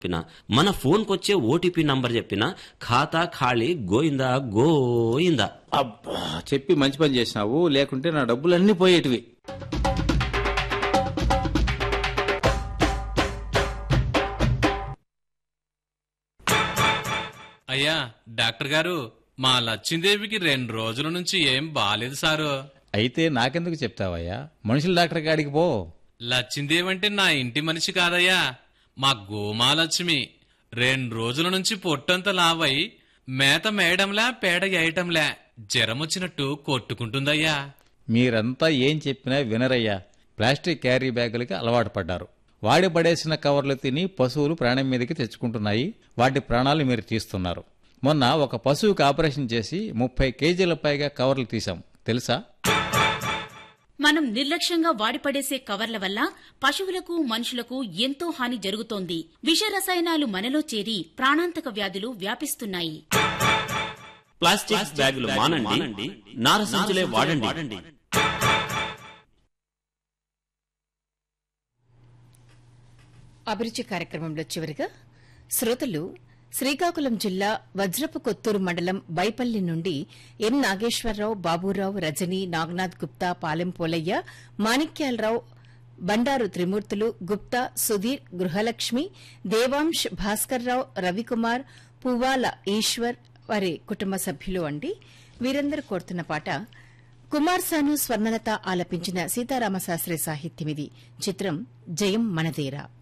చెప్పిన మన ఫోన్కొచ్చే OTP number చెప్పిన ఖాతా ఖాళీ గోయిందా గోయిందా అబ్బా చెప్పి మంచి పని చేసినావు లేకుంటే నా డబ్బులన్నీ పోయేటివి అయ్యా డాక్టర్ గారు మా లచ్చిందేవికి రెండు రోజుల నుంచి ఏం బాలేదు సారు అయితే నాకెందుకు చెప్తావయ్యా మనుషుల డాక్టర్ కాడికి పో లచ్చిందేవి అంటే నా ఇంటి మనిషి కాదయ్యా మా గోమాలక్ష్మి రెండు రోజుల నుంచి పొట్టంత లావై మేత మేయడంలా పేడ వేయటంలా జ్వరమొచ్చినట్టు కొట్టుకుంటుందయ్యా మీరంతా ఏం చెప్పినా వినరయ్యా ప్లాస్టిక్ క్యారీ బ్యాగులకి అలవాటు పడ్డారు వాడి పడేసిన కవర్లు తిని పశువులు ప్రాణం మీదకి తెచ్చుకుంటున్నాయి వాటి ప్రాణాలు మీరు తీస్తున్నారు మొన్న ఒక పశువుకి ఆపరేషన్ చేసి ముప్పై కేజీల పైగా కవర్లు తీసాం తెలుసా మనం నిర్లక్ష్యంగా వాడిపడేసే కవర్ల వల్ల పశువులకు మనుషులకు ఎంతో హాని జరుగుతోంది విష రసాయనాలు మనలో చేరి ప్రాణాంతక వ్యాధులు వ్యాపిస్తున్నాయి ప్లాస్టిక్ బ్యాగులు మానండి నార సంచులే వాడండి అభిరుచి కార్యక్రమంలో చివరిగా శ్రోతలు శ్రీకాకుళం జిల్లా వజ్రపు కొత్తూరు మండలం బైపల్లి నుండి ఎం నాగేశ్వరరావు బాబురావు రజని నాగనాథ్ గుప్తా పాలెం పోలయ్య మాణిక్యాలరావు బండారు త్రిమూర్తులు గుప్తా సుధీర్ గృహలక్ష్మి దేవాంశ్ భాస్కర్రావు రవికుమార్ పువ్వాల ఈశ్వర్ వారి కుటుంబ సభ్యులు అండి వీరందరూ కోరుతున్న పాట కుమార్ సాను స్వర్ణలత ఆలపించిన సీతారామశాస్త్రి సాహిత్యమిది చిత్రం జయం మనదేరా